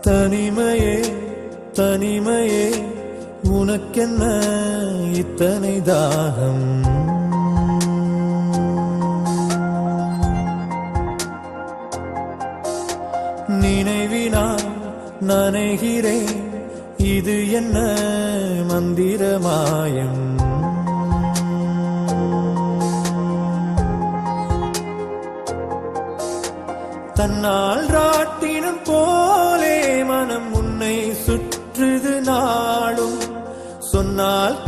தனிமையே தனிமையே உனக்கென்ன இத்தனை தாகம் நினைவினால் நனைகிறேன் இது என்ன மந்திர மாயம் தன்னால் ராட்டினம் போலே மனம் உன்னை சுற்றுது நாளும் சொன்னால்